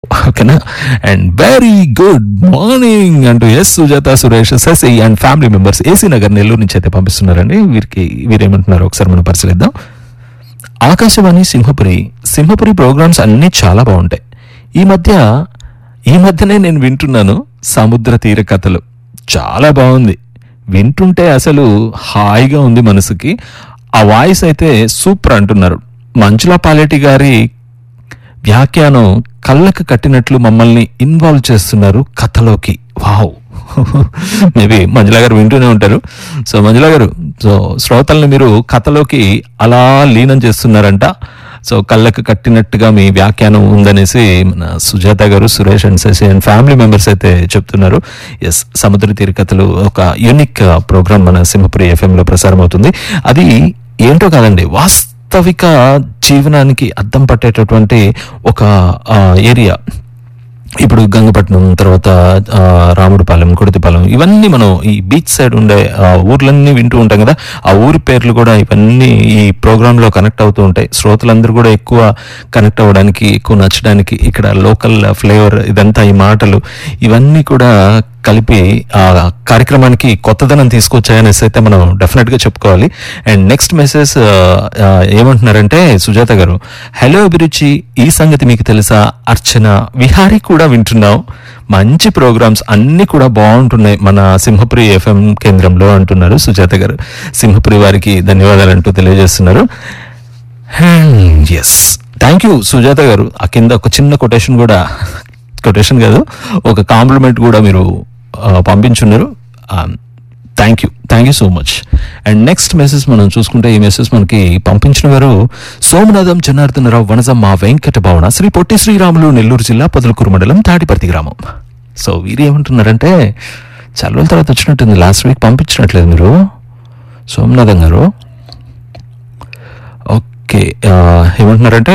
ఓకేనా and very good morning అంటూ yes Sujatha Suresh Sashi and family members AC Nagar Nellore నుంచి అయితే పంపిస్తున్నారండి వీరికి వీరేమంటున్నారు ఒకసారి మనం పరిశీలిద్దాం ఆకాశవాణి సింహపురి సింహపురి ప్రోగ్రామ్స్ అన్నీ చాలా బాగుంటాయి ఈ మధ్య ఈ మధ్యనే నేను వింటున్నాను సముద్ర తీర కథలు చాలా బాగుంది వింటుంటే అసలు హాయిగా ఉంది మనసుకి ఆ వాయిస్ అయితే సూపర్ అంటున్నారు మంచులా పాలేటి గారి వ్యాఖ్యానం కళ్ళకు కట్టినట్లు మమ్మల్ని ఇన్వాల్వ్ చేస్తున్నారు కథలోకి వావ్ మేబీ మంజులా గారు వింటూనే ఉంటారు సో మంజులా గారు సో శ్రోతల్ని మీరు కథలోకి అలా లీనం చేస్తున్నారంట సో కళ్ళకు కట్టినట్టుగా మీ వ్యాఖ్యానం ఉందనేసి మన Sujatha garu Suresh and Sashi and family members అయితే చెప్తున్నారు ఎస్ సముద్ర తీర కథలు ఒక యూనిక్ ప్రోగ్రామ్ మన సింహపురి ఎఫ్ఎం లో ప్రసారం అవుతుంది అది ఏంటో కాదండి వాస్తవిక జీవనానికి అద్దం పట్టేటటువంటి ఒక ఆ, ఏరియా ఇప్పుడు గంగపట్నం తర్వాత ఆ, రాముడిపాలెం కుడితిపాలెం ఇవన్నీ మనం ఈ బీచ్ సైడ్ ఉండే ఆ, ఊర్లన్నీ వింటూ ఉంటాం కదా ఆ ఊరి పేర్లు కూడా ఇవన్నీ ఈ ప్రోగ్రామ్ లో కనెక్ట్ అవుతూ ఉంటాయి శ్రోతలందరూ కూడా ఎక్కువ కనెక్ట్ అవ్వడానికి ఎక్కువ నచ్చడానికి ఇక్కడ లోకల్ ఫ్లేవర్ ఇదంతా ఈ మాటలు ఇవన్నీ కూడా కలిపి ఆ కార్యక్రమానికి కొత్తదనం తీసుకొచ్చాయనేసి అయితే మనం డెఫినెట్ గా చెప్పుకోవాలి అండ్ నెక్స్ట్ మెసేజ్ ఏమంటున్నారంటే సుజాత గారు హలో అభిరుచి ఈ సంగతి మీకు తెలుసా అర్చన విహారీ కూడా వింటున్నాం మంచి ప్రోగ్రామ్స్ అన్ని కూడా బాగుంటున్నాయి మన సింహపురి ఎఫ్ఎం కేంద్రంలో అంటున్నారు సుజాత గారు సింహపురి వారికి ధన్యవాదాలు అంటూ తెలియజేస్తున్నారు ఎస్ థ్యాంక్ యూ సుజాత గారు ఆ కింద ఒక చిన్న కొటేషన్ కూడా కొటేషన్ కాదు ఒక కాంప్లిమెంట్ కూడా మీరు ఆ, పంపించున్నారు thank you thank you so much and next message మనం చూసుకుంటే ఈ మెసేజ్ మనకి పంపించిన వారు సోమనాథం జనార్దనరావు వనజమ్మ వెంకట భవన శ్రీ పొట్టి శ్రీరాములు నెల్లూరు జిల్లా పొదలకూరు మండలం తాటిపర్తి గ్రామం సో వీరు ఏమంటున్నారంటే చాలా రోజుల తర్వాత వచ్చినట్టుంది లాస్ట్ వీక్ పంపించినట్లేదు మీరు సోమనాథం గారు ఓకే ఆ, ఏమంటున్నారంటే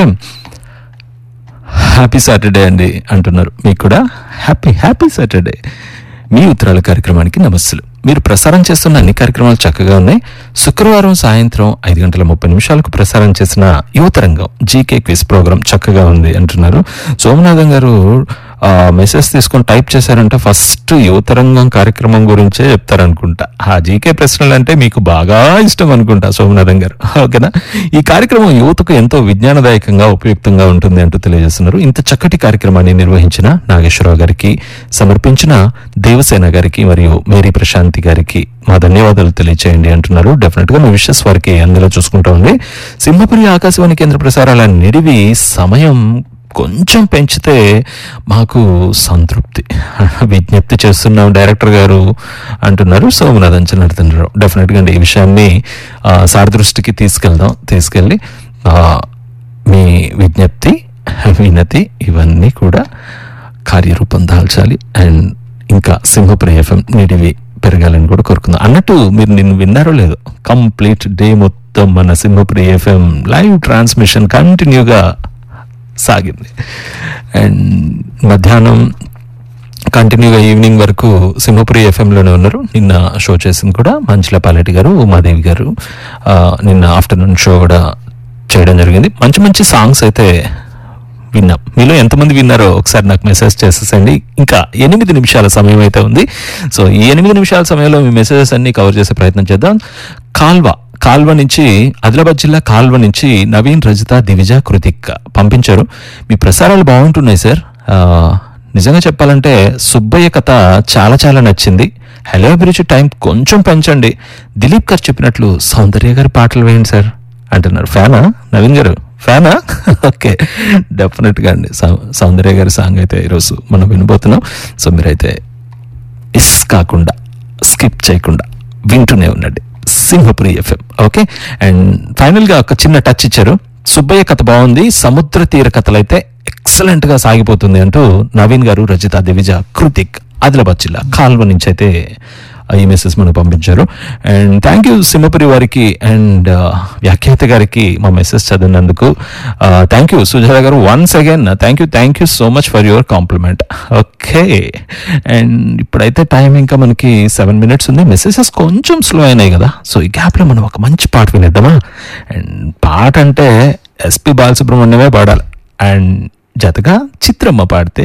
హ్యాపీ సాటర్డే అండి అంటున్నారు మీకు కూడా హ్యాపీ హ్యాపీ సాటర్డే మీ ఉత్తరాల కార్యక్రమానికి నమస్సులు మీరు ప్రసారం చేస్తున్న అన్ని కార్యక్రమాలు చక్కగా ఉన్నాయి శుక్రవారం సాయంత్రం ఐదు గంటల ముప్పై నిమిషాలకు ప్రసారం చేసిన యువతరంగం జీకే క్విజ్ ప్రోగ్రామ్ చక్కగా ఉంది అంటున్నారు సోమనాథం గారు ఆ, మెసేజ్ తీసుకొని టైప్ చేశారంటే ఫస్ట్ యువతరంగం కార్యక్రమం గురించే చెప్తారనుకుంటా ఆ జీకే ప్రశ్నలు అంటే మీకు బాగా ఇష్టం అనుకుంటా సోమనాథం గారు ఓకేనా ఈ కార్యక్రమం యువతకు ఎంతో విజ్ఞానదాయకంగా ఉపయుక్తంగా ఉంటుంది అంటూ తెలియజేస్తున్నారు ఇంత చక్కటి కార్యక్రమాన్ని నిర్వహించిన నాగేశ్వరరావు గారికి సమర్పించిన దేవసేన గారికి మరియు మేరీ ప్రశాంతి గారికి మా ధన్యవాదాలు తెలియచేయండి అంటున్నారు డెఫినెట్ గా మీ విషయస్ వారికి అందులో చూసుకుంటా ఉంది సింహపురి ఆకాశవాణి కేంద్ర ప్రసారాల నిడివి సమయం కొంచెం పెంచితే మాకు సంతృప్తి విజ్ఞప్తి చేస్తున్నాం డైరెక్టర్ గారు అంటున్నారు సోమనాథన్ జనార్దనరావు డెఫినెట్ గా అండి ఈ విషయాన్ని ఆ, సార్ దృష్టికి తీసుకెళ్దాం తీసుకెళ్ళి ఆ, మీ విజ్ఞప్తి వినతి ఇవన్నీ కూడా కార్యరూపం దాల్చాలి అండ్ ఇంకా సింహపురి ఎఫ్ఎం నిడివి పెరగాలని కూడా కోరుకుందాం అన్నట్టు మీరు నిన్ను విన్నారో లేదో కంప్లీట్ డే మొత్తం మన సింహపురి ఎఫ్ఎం లైవ్ ట్రాన్స్మిషన్ కంటిన్యూగా సాగింది అండ్ మధ్యాహ్నం కంటిన్యూగా ఈవినింగ్ వరకు సింహపురి ఎఫ్ఎంలోనే ఉన్నారు నిన్న షో చేసింది కూడా మంచుల పాలెటి గారు ఉమాదేవి గారు ఆ, నిన్న ఆఫ్టర్నూన్ షో కూడా చేయడం జరిగింది మంచి మంచి సాంగ్స్ అయితే విన్నాం మీలో ఎంతమంది విన్నారో ఒకసారి నాకు మెసేజ్ చేసేసండి ఇంకా ఎనిమిది నిమిషాల సమయం అయితే ఉంది సో ఈ ఎనిమిది నిమిషాల సమయంలో మీ మెసేజెస్ అన్ని కవర్ చేసే ప్రయత్నం చేద్దాం కాల్వ కాల్వ నుంచి ఆదిలాబాద్ జిల్లా కాల్వ నుంచి నవీన్ రజిత దివిజ కృతిక్ పంపించారు మీ ప్రసారాలు బాగుంటున్నాయి సార్ ఆ, నిజంగా చెప్పాలంటే సుబ్బయ్య కథ చాలా చాలా నచ్చింది హలో అభిరుచి టైం కొంచెం పెంచండి దిలీప్ గారు చెప్పినట్లు సౌందర్య గారి పాటలు వేయండి సార్ అంటున్నారు ఫ్యానా నవీన్ గారు ఫ్యానా ఓకే డెఫినెట్ గా అండి సౌ- సౌందర్య గారి సాంగ్ అయితే ఈరోజు మనం వినబోతున్నాం సో మీరైతే ఇస్ కాకుండా స్కిప్ చేయకుండా వింటూనే ఉండండి Simhapuri FM okay and final గా ఒక చిన్న టచ్ ఇచ్చారు సుబ్బయ్య కథ బాగుంది సముద్ర తీర కథలు అయితే ఎక్సలెంట్ గా సాగిపోతుంది అంటూ నవీన్ గారు రజిత దివిజ కృతిక్ ఆదిలాబాద్ జిల్లా కాల్వ నుంచి అయితే ఈ మెసేజ్ మనకు పంపించారు అండ్ థ్యాంక్ యూ సింహపురి వారికి అండ్ వ్యాఖ్యాత గారికి మా మెసేజ్ చదివినందుకు thank you Sujatha garu once again thank you thank you so much for your compliment okay and ఇప్పుడైతే టైం ఇంకా మనకి సెవెన్ మినిట్స్ ఉంది మెసేజెస్ కొంచెం స్లో అయినాయి కదా సో ఈ గ్యాప్లో మనం ఒక మంచి పాట వినేద్దామా అండ్ పాట అంటే ఎస్పి బాలసుబ్రహ్మణ్యమే పాడాలి అండ్ జతగా చిత్రమ్మ పాడితే